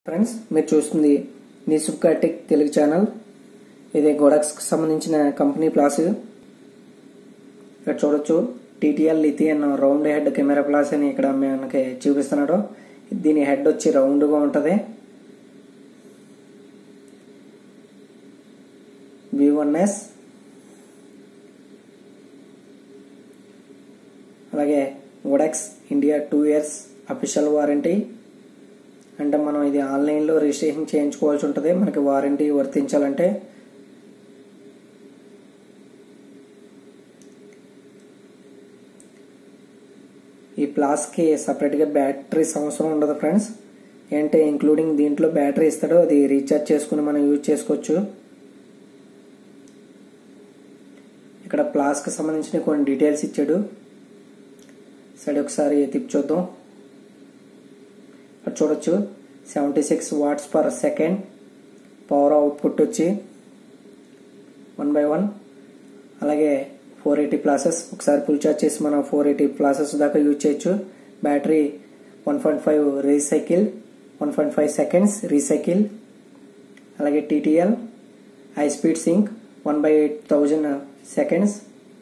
friends మీరు చూస్తుంది నిసుబ్కా tech Telugu channel ఇది గోడక్స్కి సంబంధించిన కంపెనీ ప్లాస్ ఇక్కడ చూడొచ్చు TTL lithium round head camera flash అని ఇక్కడ మనకి చూపిస్తున్నాడు దీని హెడ్ వచ్చి రౌండ్గా ఉంటుంది వి వన్ ఎస్ అలాగే Godox India two years official warranty అంటే మనం ఇది ఆన్లైన్లో రిజిస్ట్రేషన్ చేయించుకోవాల్సి ఉంటుంది మనకి వారంటీ వర్తించాలంటే ఈ ప్లాస్కి సపరేట్గా బ్యాటరీస్ అవసరం ఉండదు ఫ్రెండ్స్ ఏంటంటే ఇంక్లూడింగ్ దీంట్లో బ్యాటరీ ఇస్తాడో అది రీఛార్జ్ చేసుకుని మనం యూజ్ చేసుకోవచ్చు ఇక్కడ ప్లాస్కి సంబంధించిన కొన్ని డీటెయిల్స్ ఇచ్చాడు సరే ఒకసారి తిప్పి చూద్దాం ఇక్కడ చూడొచ్చు seventy six watts per second power output వచ్చి వన్ బై వన్ అలాగే ఫోర్ ఎయిటీ ప్లాసెస్ ఒకసారి ఫుల్ చార్జ్ చేసి మనం ఫోర్ ఎయిటీ ప్లాసెస్ దాకా యూజ్ చేయొచ్చు battery one point five recycle one point five seconds recycle అలాగే TTL high speed sync one by eight thousand seconds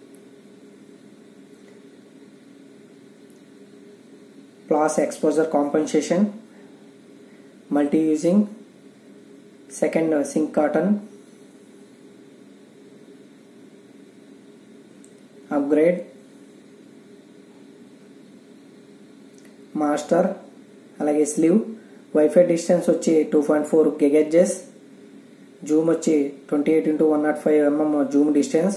flash exposure compensation multi using second sync curtain upgrade master అలాగే slave wifi distance వచ్చి two point four gigahertz Zoom వచ్చి twenty eight into one naught five MM zoom distance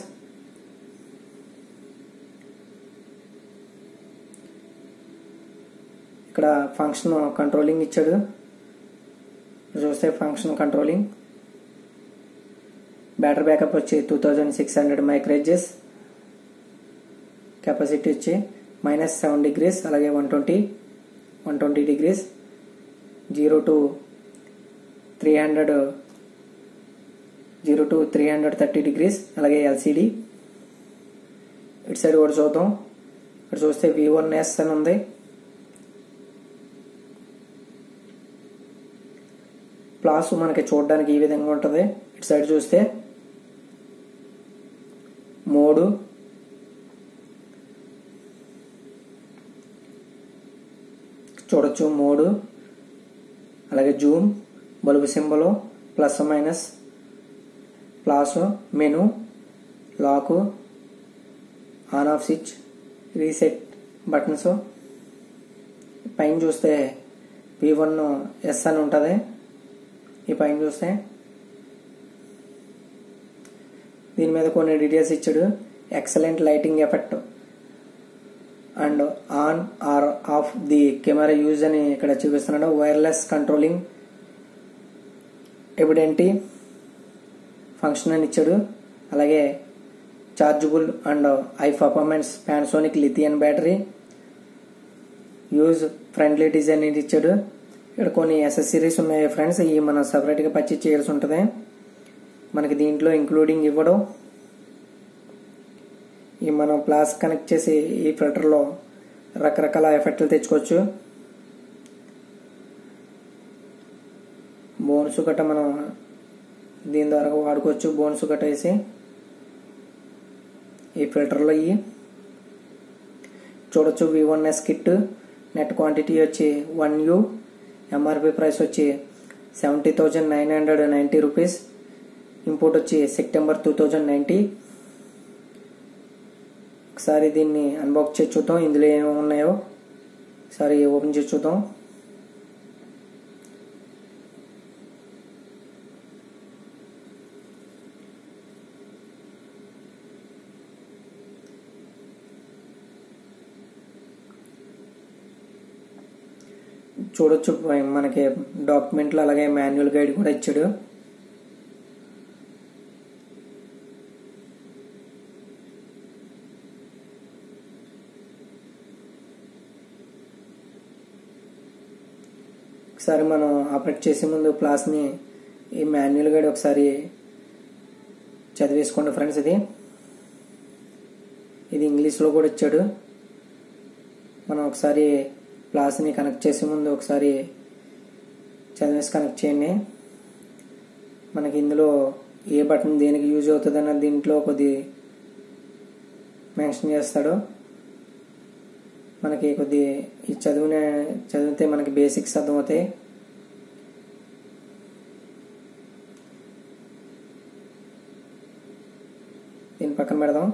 ఇక్కడ function controlling ఇచ్చాడు చూస్తే function controlling battery backup వచ్చి two thousand six hundred మైక్రేజెస్ capacity వచ్చి minus seven degrees అలాగే one twenty one twenty degrees zero to three hundred zero to three hundred thirty degrees అలాగే LCD ఇటు side కూడా చూద్దాం ఇక్కడ చూస్తే వి వన్ ఎస్ అని ఉంది ప్లాస్ మనకి చూడడానికి ఈ విధంగా ఉంటుంది ఇటు సైడ్ చూస్తే మూడు చూడొచ్చు మూడు అలాగే zoom bulb symbol plus minus flash menu lock on off switch reset buttons పైన చూస్తే వి వన్ ఎస్ అని ఉంటుంది ఈ పైన చూస్తే దీని మీద కొన్ని డీటెయిల్స్ ఇచ్చాడు excellent lighting effect and on or off the camera use అని ఇక్కడ చూపిస్తున్నాడు వైర్లెస్ కంట్రోలింగ్ ఎవిడెంటీ ఫంక్షన్ అని ఇచ్చాడు అలాగే chargeable and high performance Panasonic lithium battery use friendly design ఇది ఇచ్చాడు ఇక్కడ కొన్ని ఎసెసరీస్ ఉన్నాయి ఫ్రెండ్స్ ఇవి మనం సపరేట్గా పర్చేజ్ చేయాల్సి ఉంటుంది మనకి దీంట్లో ఇంక్లూడింగ్ ఇవ్వడం ఈ మనం ప్లాస్ కనెక్ట్ చేసి ఈ ఫిల్టర్లో రకరకాల ఎఫెక్ట్లు తెచ్చుకోవచ్చు బోన్స్ గట్ట మనం దీని ద్వారా వాడుకోవచ్చు బోన్స్ గట్ట వేసి ఈ ఫిల్టర్లో ఇవి చూడొచ్చు V one S kit net quantity వచ్చి వన్ యూ ఎంఆర్పి ప్రైస్ వచ్చి seventy thousand nine hundred ninety rupees import వచ్చి సెప్టెంబర్ టూ థౌజండ్ నైంటీ ఒకసారి దీన్ని అన్బాక్స్ చేసి చూద్దాం ఇందులో ఏమేమి ఉన్నాయో ఒకసారి ఓపెన్ చేసి చూద్దాం చూడొచ్చు మనకి డాక్యుమెంట్లు అలాగే మాన్యువల్ గైడ్ కూడా ఇచ్చాడు ఒకసారి మనం ఆపరేట్ చేసే ముందు ప్లాస్ని ఈ మాన్యువల్ గైడ్ ఒకసారి చదివేసుకోండి ఫ్రెండ్స్ ఇది ఇది ఇంగ్లీష్లో కూడా ఇచ్చాడు మనం ఒకసారి ప్లాస్ని కనెక్ట్ చేసే ముందు ఒకసారి చదివేసి కనెక్ట్ చేయండి మనకి ఇందులో ఏ బటన్ దేనికి యూజ్ అవుతుంది అన్న దీంట్లో కొద్ది మెన్షన్ చేస్తాడు మనకి కొద్ది ఈ చదువునే చదివితే మనకి బేసిక్స్ అర్థమవుతాయి దీని పక్కన పెడదాం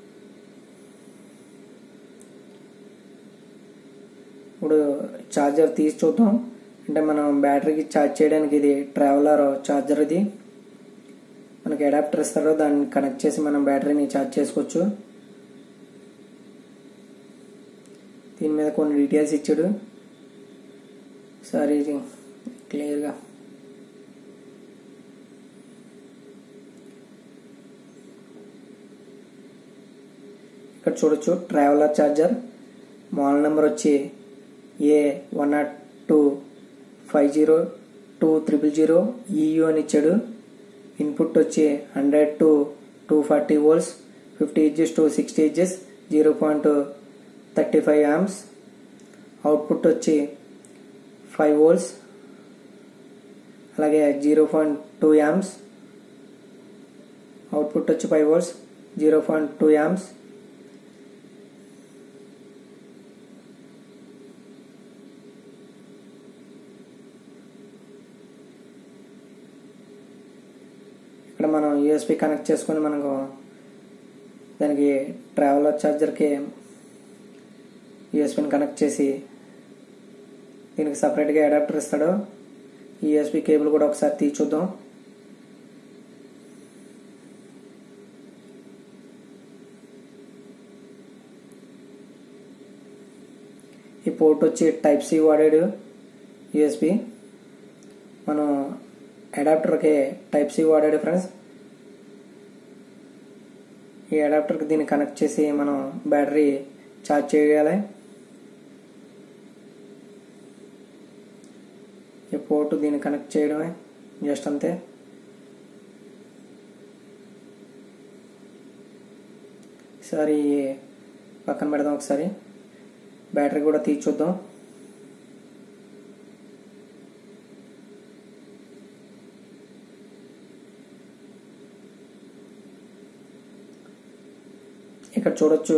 ఇప్పుడు ఛార్జర్ తీసి చూద్దాం అంటే మనం బ్యాటరీకి ఛార్జ్ చేయడానికి ఇది ట్రావెలర్ ఛార్జర్ ఇది మనకి అడాప్టర్ ఇస్తారో దాన్ని కనెక్ట్ చేసి మనం బ్యాటరీని ఛార్జ్ చేసుకోవచ్చు దీని మీద కొన్ని డీటెయిల్స్ ఇచ్చాడు సరే ఇది క్లియర్గా ఇక్కడ చూడొచ్చు ట్రావెలర్ ఛార్జర్ మోడల్ నెంబర్ వచ్చి A one naught two five zero two triple zero EU అని ఇచ్చాడు ఇన్పుట్ వచ్చి hundred to two forty volts fifty inches to sixty inches zero point thirty five amps output వచ్చి five volts అలాగే zero point two amps output వచ్చి five volts zero point two amps ఇక్కడ మనం USB connect చేసుకొని మనకు దానికి traveller ఛార్జర్కి యూఎస్బిని connect చేసి దీనికి సపరేట్గా అడాప్టర్ ఇస్తాడు ఈ యూఎస్బి కేబుల్ కూడా ఒకసారి తీసి చూద్దాం ఈ పోర్ట్ వచ్చి టైప్ సి వాడాడు యూఎస్బి మనం అడాప్టర్కి టైప్ సి వాడాడు ఫ్రెండ్స్ ఈ అడాప్టర్కి దీన్ని కనెక్ట్ చేసి మనం బ్యాటరీ ఛార్జ్ చేయాలి ఈ పోర్టు దీన్ని కనెక్ట్ చేయడమే జస్ట్ అంతే ఒకసారి పక్కన పెడదాం ఒకసారి బ్యాటరీ కూడా తీసి చూద్దాం ఇక్కడ చూడొచ్చు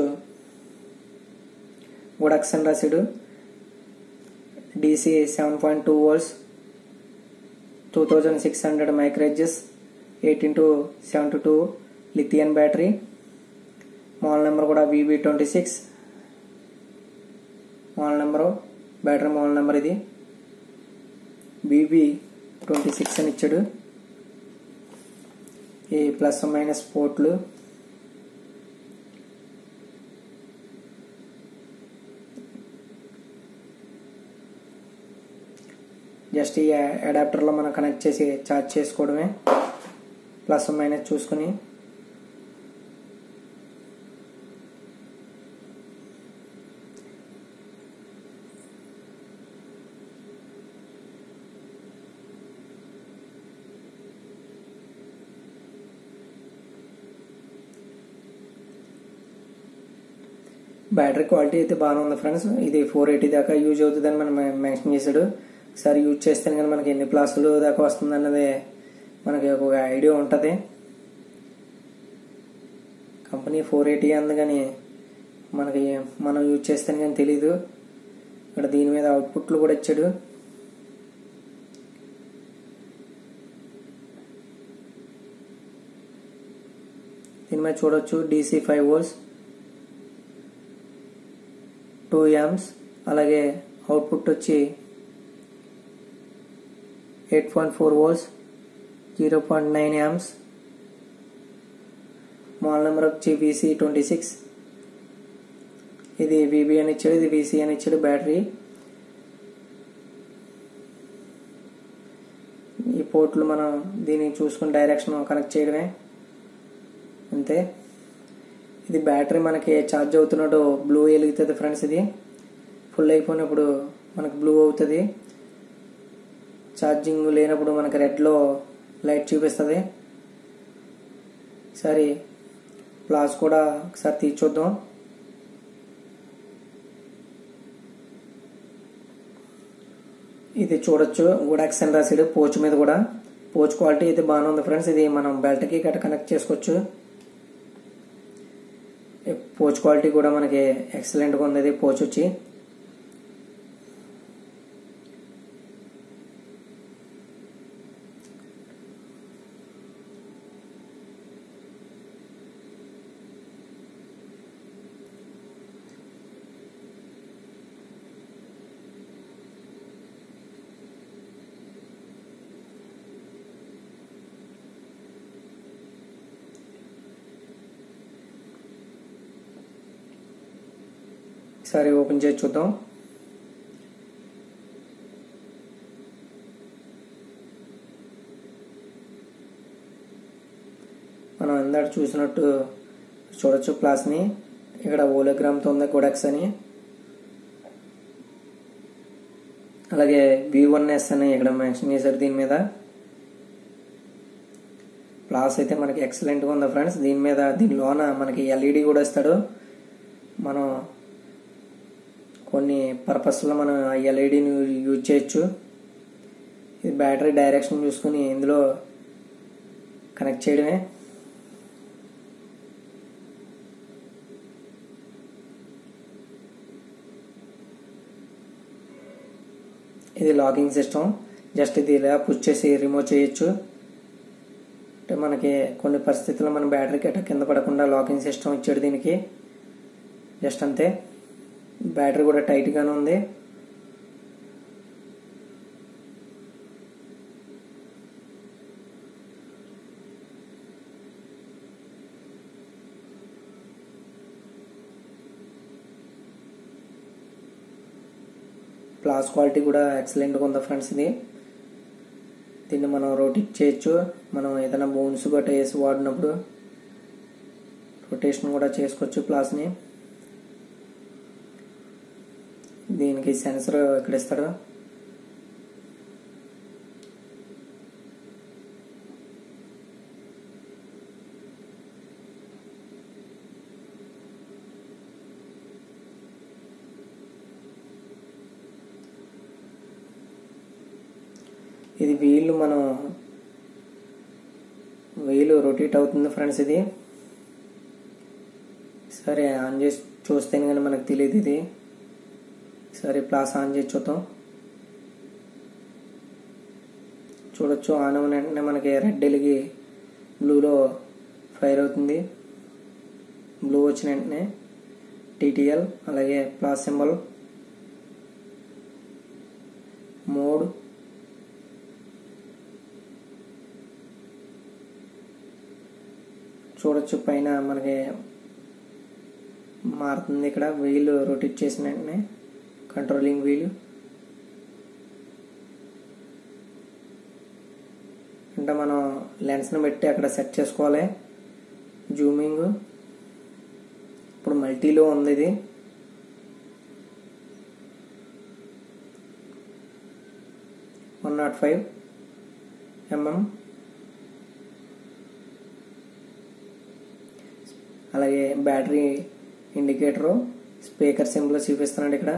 వొడాక్సన్ రాసిడు DC seven point two volts two thousand six hundred మైక్రేజెస్ eighteen to seventy two lithium battery model number కూడా VB twenty six model number battery model number ఇది బీబీ ట్వంటీ సిక్స్ అని ఇచ్చాడు ఈ ప్లస్ మైనస్ పోర్ట్లు జస్ట్ ఈ అడాప్టర్లో మనం connect చేసి charge చేసుకోవడమే ప్లస్ మైనస్ చూసుకుని బ్యాటరీ క్వాలిటీ అయితే బాగానే ఉంది ఫ్రెండ్స్ ఇది ఫోర్ ఎయిటీ దాకా యూజ్ అవుతుందని మనం మెన్షన్ చేశాడు ఒకసారి యూజ్ చేస్తే కానీ మనకి ఎన్ని ప్లాసులు దాకా వస్తుంది అన్నది మనకి ఒక ఐడియా ఉంటుంది కంపెనీ ఫోర్ ఎయిటీ అంది కానీ మనకి మనం యూజ్ చేస్తే కానీ తెలీదు ఇక్కడ దీని మీద అవుట్పుట్లు కూడా ఇచ్చాడు దీని మీద చూడొచ్చు DC five volts two amps అలాగే అవుట్పుట్ వచ్చి eight point four volts zero point nine amps model number వచ్చి వీసీ ట్వంటీ సిక్స్ ఇది విబి అని ఇచ్చాడు ఇది వీసీ అని ఇచ్చాడు బ్యాటరీ ఈ పోర్ట్లు మనం దీన్ని చూసుకుని డైరెక్షన్ కనెక్ట్ చేయడమే అంతే ఇది బ్యాటరీ మనకి ఛార్జ్ అవుతున్నట్టు బ్లూ వెలుగుతుంది ఫ్రెండ్స్ ఇది ఫుల్ అయిపోయినప్పుడు మనకు బ్లూ అవుతుంది ఛార్జింగ్ లేనప్పుడు మనకి రెడ్లో లైట్ చూపిస్తుంది సరే ప్లాస్ కూడా ఒకసారి తీసి చూద్దాం ఇది చూడొచ్చు గుడాక్స్ అని రాసాడు పోచ్ మీద కూడా పోచ్ క్వాలిటీ అయితే బాగానే ఉంది ఫ్రెండ్స్ ఇది మనం బెల్ట్కి గట్ట కనెక్ట్ చేసుకోవచ్చు ఈ పోచ్ క్వాలిటీ కూడా మనకి ఎక్సలెంట్గా ఉంది ఇది పోచ్ వచ్చి సరే ఓపెన్ చేసి చూద్దాం మనం ఇందాక చూసినట్టు చూడొచ్చు క్లాస్ని ఇక్కడ ఓలోగ్రామ్తో ఉంది కోడెక్స్ అని అలాగే వి వన్ ఎస్ అని ఇక్కడ మెన్షన్ చేశారు దీని మీద క్లాస్ అయితే మనకి ఎక్సలెంట్గా ఉంది ఫ్రెండ్స్ దీని మీద దీని లోన మనకి ఎల్ఈడి కూడా ఇస్తాడు మనం కొన్ని పర్పస్లో మనం ఎల్ఈడిని యూజ్ చేయొచ్చు ఇది బ్యాటరీ డైరెక్షన్ చూసుకుని ఇందులో కనెక్ట్ చేయడమే ఇది లాకింగ్ సిస్టమ్ జస్ట్ ఇది ఇలా పుష్ చేసి రిమూవ్ చేయొచ్చు అంటే మనకి కొన్ని పరిస్థితుల్లో మన బ్యాటరీ గట్ట కింద పడకుండా లాకింగ్ సిస్టమ్ ఇచ్చాడు దీనికి జస్ట్ అంతే బ్యాటరీ కూడా టైట్గానే ఉంది ప్లాస్ క్వాలిటీ కూడా ఎక్సలెంట్గా ఉంది ఫ్రెండ్స్ ఇది దీన్ని మనం రొటేట్ చేయొచ్చు మనం ఏదైనా బోన్స్ గట్రా వేసి వాడినప్పుడు రొటేషన్ కూడా చేసుకోవచ్చు ప్లాస్ని దీనికి సెన్సర్ ఇక్కడ ఇస్తాడు ఇది వీల్ మనం వీలు రొటేట్ అవుతుంది ఫ్రెండ్స్ ఇది సరే ఆన్ చేసి చూస్తేనే కానీ మనకు తెలియదు ఇది సరే ప్లాస్ ఆన్ చేసి చూద్దాం చూడొచ్చు ఆన్ అయిన వెంటనే మనకి రెడ్ వెలిగి బ్లూలో ఫైర్ అవుతుంది బ్లూ వచ్చిన వెంటనే టీటీఎల్ అలాగే ప్లాస్ సింబల్ మోడ్ చూడొచ్చు పైన మనకి మారుతుంది ఇక్కడ వీల్ రొటేట్ చేసిన వెంటనే కంట్రోలింగ్ వీల్ అంటే మనం లెన్స్ని పెట్టి అక్కడ సెట్ చేసుకోవాలి జూమింగ్ ఇప్పుడు మల్టీలో ఉంది ఇది వన్ నాట్ ఫైవ్ ఎంఎం అలాగే బ్యాటరీ ఇండికేటరు స్పీకర్ సింబల్ చూపిస్తున్నాడు ఇక్కడ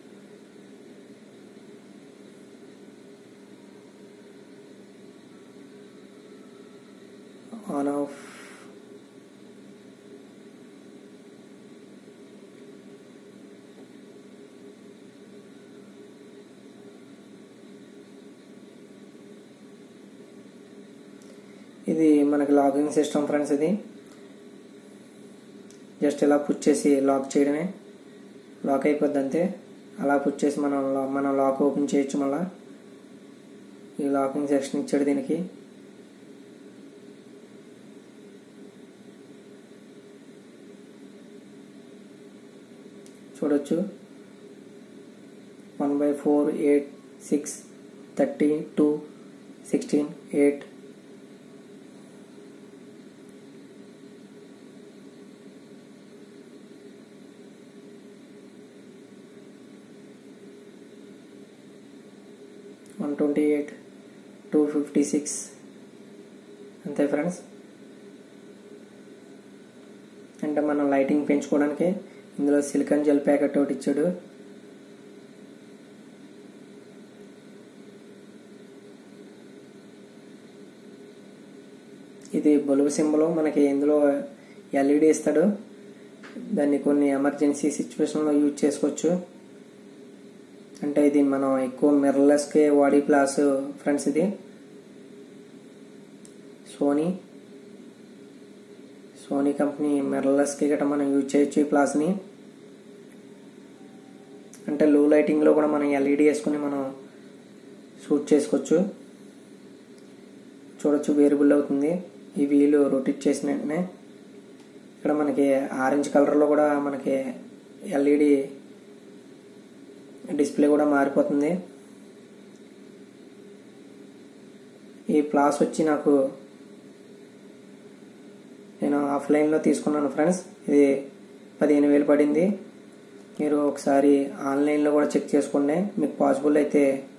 ఆన్ ఆఫ్ ఇది మనకి లాగింగ్ సిస్టమ్ ఫ్రెండ్స్ ఇది జస్ట్ ఇలా పుష్ చేసి లాక్ చేయడమే లాక్ అయిపోద్ది అంతే అలా పుష్ చేసి మనం మనం లాక్ ఓపెన్ చేయొచ్చు మళ్ళా ఈ లాకింగ్ సెక్షన్ ఇచ్చాడు దీనికి చూడొచ్చు one by four eight six thirty two sixteen eight one twenty eight two fifty six అంతే ఫ్రెండ్స్ అంటే మనం లైటింగ్ పెంచుకోవడానికి ఇందులో సిలికాన్ జెల్ ప్యాకెట్ ఒకటి ఇచ్చాడు ఇది బల్బు సింబల్ మనకి ఇందులో ఎల్ఈడి ఇస్తాడు దాన్ని కొన్ని ఎమర్జెన్సీ సిచ్యువేషన్లో యూజ్ చేసుకోవచ్చు అంటే ఇది మనం ఎక్కువ మిర్రర్లెస్కి వాడి ప్లాస్ ఫ్రెండ్స్ ఇది సోనీ సోనీ కంపెనీ మిర్రర్లెస్కి గట్రా మనం యూజ్ చేయొచ్చు ఈ ప్లాస్ని అంటే లో లైటింగ్లో కూడా మనం ఎల్ఈడి వేసుకుని మనం షూట్ చేసుకోవచ్చు చూడొచ్చు వేరియబుల్ అవుతుంది ఈ వీలు రొటేట్ చేసిన వెంటనే ఇక్కడ మనకి ఆరెంజ్ కలర్లో కూడా మనకి ఎల్ఈడి డిస్ప్లే కూడా మారిపోతుంది ఈ ప్లాస్ వచ్చి నాకు నేను ఆఫ్లైన్లో తీసుకున్నాను ఫ్రెండ్స్ ఇది పదిహేను వేలు పడింది మీరు ఒకసారి ఆన్లైన్లో కూడా చెక్ చేసుకోండి మీకు పాసిబుల్ అయితే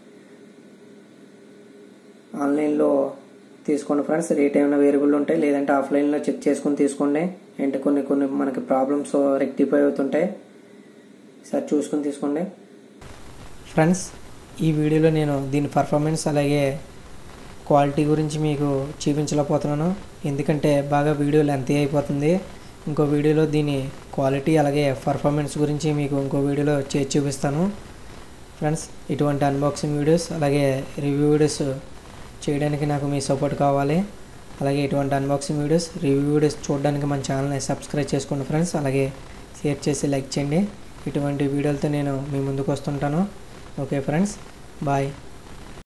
ఆన్లైన్లో తీసుకోండి ఫ్రెండ్స్ రేట్ ఏమైనా వేరియబుల్ ఉంటాయి లేదంటే ఆఫ్లైన్లో చెక్ చేసుకుని తీసుకోండి అంటే కొన్ని కొన్ని మనకి ప్రాబ్లమ్స్ రెక్టిఫై అవుతుంటాయి సార్ చూసుకుని తీసుకోండి ఫ్రెండ్స్ ఈ వీడియోలో నేను దీని పర్ఫార్మెన్స్ అలాగే క్వాలిటీ గురించి మీకు చూపించలేకపోతున్నాను ఎందుకంటే బాగా వీడియో లెంత్ అయిపోతుంది ఇంకో వీడియోలో దీని క్వాలిటీ అలాగే పర్ఫార్మెన్స్ గురించి మీకు ఇంకో వీడియోలో చేసి చూపిస్తాను ఫ్రెండ్స్ ఇటువంటి అన్బాక్సింగ్ వీడియోస్ అలాగే రివ్యూ వీడియోస్ చేయడానికి నాకు మీ సపోర్ట్ కావాలి అలాగే ఇటువంటి అన్బాక్సింగ్ వీడియోస్ రివ్యూ వీడియోస్ చూడడానికి మన ఛానల్ని సబ్స్క్రైబ్ చేసుకోండి ఫ్రెండ్స్ అలాగే షేర్ చేసి లైక్ చేయండి ఇటువంటి వీడియోలతో నేను మీ ముందుకు వస్తుంటాను ఓకే ఫ్రెండ్స్ బాయ్